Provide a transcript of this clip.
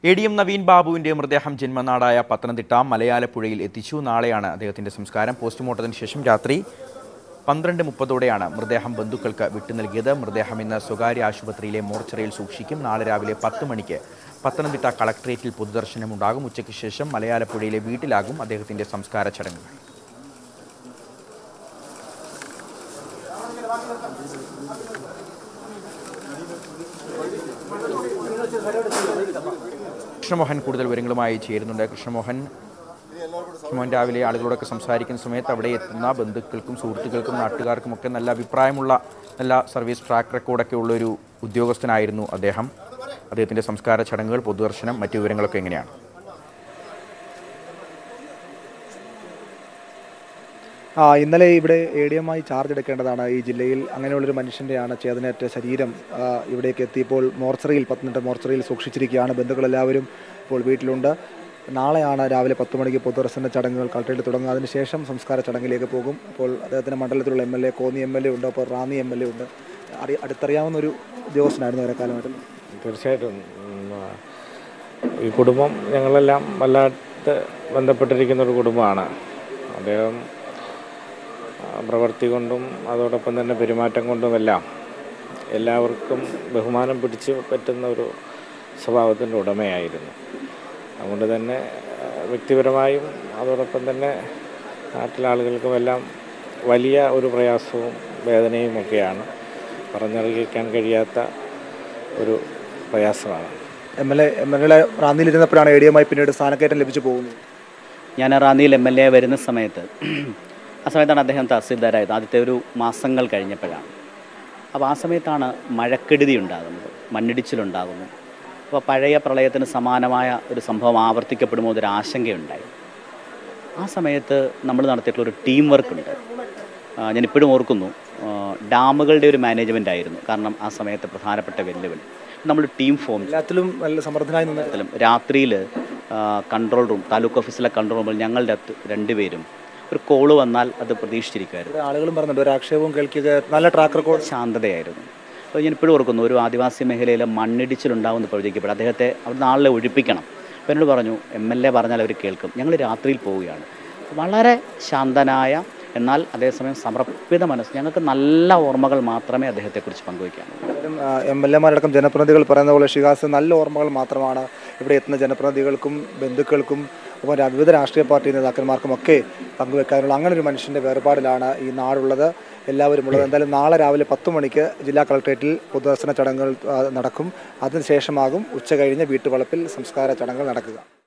A D M Naveen ബാബുവിന്റെ മൃതദേഹം ജന്മനാടായ പത്തനംതിട്ട മലയാലപ്പുഴയിൽ എത്തിച്ചു നാളെയാണ് അദ്ദേഹത്തിന്റെ സംസ്കാരം പോസ്റ്റ്മോർട്ടത്തിന് ശേഷം രാത്രി പന്ത്രണ്ട് മുപ്പതോടെയാണ് മൃതദേഹം ബന്ധുക്കൾക്ക് വിട്ടു നൽകിയത് മൃതദേഹം ഇന്ന് സ്വകാര്യ ആശുപത്രിയിലെ മോർച്ചറിയിൽ സൂക്ഷിക്കും നാളെ രാവിലെ പത്ത് മണിക്ക് പത്തനംതിട്ട കളക്ട്രേറ്റിൽ പൊതുദർശനം ഉണ്ടാകും ഉച്ചയ്ക്ക് ശേഷം മലയാലപ്പുഴയിലെ വീട്ടിലാകും അദ്ദേഹത്തിന്റെ സംസ്കാര ചടങ്ങുകൾ കൃഷ്ണമോഹൻ കൂടുതൽ വിവരങ്ങളുമായി ചേരുന്നുണ്ട് കൃഷ്ണമോഹൻ കൃഷ്ണമോഹൻ രാവിലെ ആളുകളോടൊക്കെ സംസാരിക്കുന്ന സമയത്ത് അവിടെ എത്തുന്ന ബന്ധുക്കൾക്കും സുഹൃത്തുക്കൾക്കും നാട്ടുകാർക്കുമൊക്കെ നല്ല അഭിപ്രായമുള്ള നല്ല സർവീസ് ട്രാക്ക് റെക്കോർഡൊക്കെ ഉള്ളൊരു ഉദ്യോഗസ്ഥനായിരുന്നു അദ്ദേഹം അദ്ദേഹത്തിൻ്റെ സംസ്കാര ചടങ്ങുകൾ പൊതുദർശനം മറ്റു വിവരങ്ങളൊക്കെ എങ്ങനെയാണ് ആ ഇന്നലെ ഇവിടെ എ ഡി എം ആയി ചാർജ് എടുക്കേണ്ടതാണ് ഈ ജില്ലയിൽ അങ്ങനെയുള്ളൊരു മനുഷ്യൻ്റെയാണ് ചേതനേറ്റ ശരീരം ആ, ഇവിടേക്ക് എത്തിയപ്പോൾ മോർച്ചറിയിൽ പത്തനംതിട്ട മോർച്ചറിയിൽ സൂക്ഷിച്ചിരിക്കുകയാണ് ബന്ധുക്കളെല്ലാവരും ഇപ്പോൾ വീട്ടിലുണ്ട് നാളെയാണ് രാവിലെ പത്ത് മണിക്ക് പൊതുദർശന ചടങ്ങുകൾ കളക്ടറേറ്റ് തുടങ്ങുക അതിനുശേഷം സംസ്കാര ചടങ്ങിലേക്ക് പോകും അപ്പോൾ അദ്ദേഹത്തിൻ്റെ മണ്ഡലത്തിലുള്ള M L A Konni M L A ഉണ്ട് അപ്പോൾ റാന്നി എം എൽ എ ഉണ്ട് അറി അടുത്തറിയാവുന്ന ഒരു ഉദ്യോഗസ്ഥനായിരുന്നു ഏറെക്കാലമായിട്ട് തീർച്ചയായിട്ടും ഉം, ആ, ഈ കുടുംബം ഞങ്ങളെല്ലാം വല്ലാത്ത ബന്ധപ്പെട്ടിരിക്കുന്ന ഒരു കുടുംബമാണ് അദ്ദേഹം ആ, പ്രവൃത്തി കൊണ്ടും അതോടൊപ്പം തന്നെ പെരുമാറ്റം കൊണ്ടുമെല്ലാം എല്ലാവർക്കും ബഹുമാനം പിടിച്ചു പറ്റുന്ന ഒരു സ്വഭാവത്തിൻ്റെ ഉടമയായിരുന്നു അതുകൊണ്ട് തന്നെ ആ, വ്യക്തിപരമായും അതോടൊപ്പം തന്നെ നാട്ടിലെ ആളുകൾക്കുമെല്ലാം വലിയ ഒരു പ്രയാസവും വേദനയും ഒക്കെയാണ് പറഞ്ഞറിയിക്കാൻ കഴിയാത്ത ഒരു പ്രയാസമാണ് M L A M L A റാന്നിയിലിരുന്നപ്പോഴാണ് എ ഡി എം ആയി പിന്നീട് സ്ഥാനക്കയറ്റം ലഭിച്ചു പോകുന്നത് ഞാൻ റാന്നിയിൽ എം എൽ എ വരുന്ന സമയത്ത് ആ സമയത്താണ് അദ്ദേഹം തഹസീൽദാരായത് ആദ്യത്തെ ഒരു മാസങ്ങൾ കഴിഞ്ഞപ്പോഴാണ് അപ്പോൾ ആ സമയത്താണ് മഴക്കെടുതി ഉണ്ടാകുന്നത് മണ്ണിടിച്ചിലുണ്ടാകുന്നു അപ്പോൾ പഴയ പ്രളയത്തിന് സമാനമായ ഒരു സംഭവം ആവർത്തിക്കപ്പെടുമോ എന്നൊരു ആശങ്കയുണ്ടായി ആ സമയത്ത് നമ്മൾ നടത്തിയിട്ടുള്ള ഒരു ടീം വർക്ക് ഉണ്ട് ആ, ഞാനിപ്പോഴും ഓർക്കുന്നു ആ, ഡാമുകളുടെ ഒരു മാനേജ്മെൻ്റ് ആയിരുന്നു കാരണം ആ സമയത്ത് പ്രധാനപ്പെട്ട വെല്ലുവിളി നമ്മൾ ടീം ഫോം എല്ലാത്തിലും നല്ല സമർത്ഥനായി നിന്ന് ത്തിലും രാത്രിയിൽ കൺട്രോൾ റൂം താലൂക്ക് ഓഫീസിലെ കൺട്രോൾ റൂമിൽ ഞങ്ങളുടെ അകത്ത് രണ്ടുപേരും ഒരു കോള് വന്നാൽ അത് പ്രതീക്ഷിച്ചിരിക്കുമായിരുന്നു ഇവിടെ ആളുകളും പറയുന്നുണ്ട് ഒരു ആക്ഷേപവും കേൾക്കുക നല്ല ട്രാക്ക് റെക്കോർഡ് ശാന്തതയായിരുന്നു അപ്പോൾ ഞാൻ ഇപ്പോഴും ഓർക്കുന്നു ഒരു ആദിവാസി മേഖലയിൽ മണ്ണിടിച്ചിലുണ്ടാവുമെന്ന് പ്രവചിക്കപ്പെടും അദ്ദേഹത്തെ അവിടുന്ന് ആളിനെ ഒഴിപ്പിക്കണം അപ്പോൾ എന്നോട് പറഞ്ഞു എം എൽ എ പറഞ്ഞാൽ അവർ കേൾക്കും ഞങ്ങൾ രാത്രിയിൽ പോവുകയാണ് വളരെ ശാന്തനായ എന്നാൽ അതേസമയം സമർപ്പിത മനസ്സ് ഞങ്ങൾക്ക് നല്ല ഓർമ്മകൾ മാത്രമേ അദ്ദേഹത്തെക്കുറിച്ച് പങ്കുവയ്ക്കാനുള്ളൂ എം എൽ എമാരടക്കം ജനപ്രതിനിധികൾ പറയുന്ന പോലെ ഷിഹാസ് നല്ല ഓർമ്മകൾ മാത്രമാണ് ഇവിടെ എത്തുന്ന ജനപ്രതിനിധികൾക്കും ബന്ധുക്കൾക്കും ഒപ്പം രാ- വിവിധ രാഷ്ട്രീയ പാർട്ടി നേതാക്കന്മാർക്കും ഒക്കെ പങ്കുവെക്കാനുള്ള അങ്ങനെ ഒരു മനുഷ്യൻ്റെ വേർപാടിലാണ് ഈ നാടുള്ളത് എല്ലാവരും ഉള്ളത് എന്തായാലും നാളെ രാവിലെ പത്ത് മണിക്ക് ജില്ലാ കളക്ട്രേറ്റിൽ പൊതുദർശന ചടങ്ങുകൾ ആ, നടക്കും അതിനുശേഷമാകും ഉച്ച കഴിഞ്ഞ് വീട്ടുവളപ്പിൽ സംസ്കാര ചടങ്ങുകൾ നടക്കുക